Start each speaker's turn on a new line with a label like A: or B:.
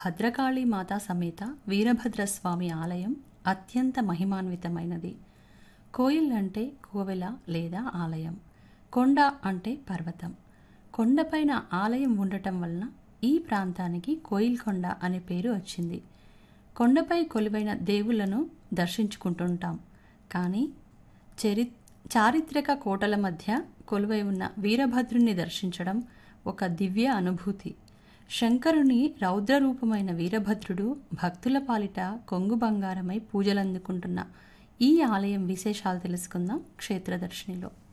A: భద్రకాళి మాతా సమేత వీరభద్రస్వామి ఆలయం అత్యంత మహిమాన్వితమైనది కోయిల్ అంటే కోవెల లేదా ఆలయం కొండ అంటే పర్వతం కొండపైన ఆలయం ఉండటం వలన ఈ ప్రాంతానికి కోయిల్కొండ అనే పేరు వచ్చింది కొండపై కొలువైన దేవుళ్లను దర్శించుకుంటుంటాం కానీ చరి చారిత్రక కోటల మధ్య కొలువై ఉన్న వీరభద్రుని దర్శించడం ఒక దివ్య అనుభూతి శంకరుని రౌద్రరూపమైన వీరభద్రుడు భక్తుల పాలిట కొంగు బంగారమై పూజలందుకుంటున్న ఈ ఆలయం విశేషాలు తెలుసుకుందాం క్షేత్రదర్శినిలో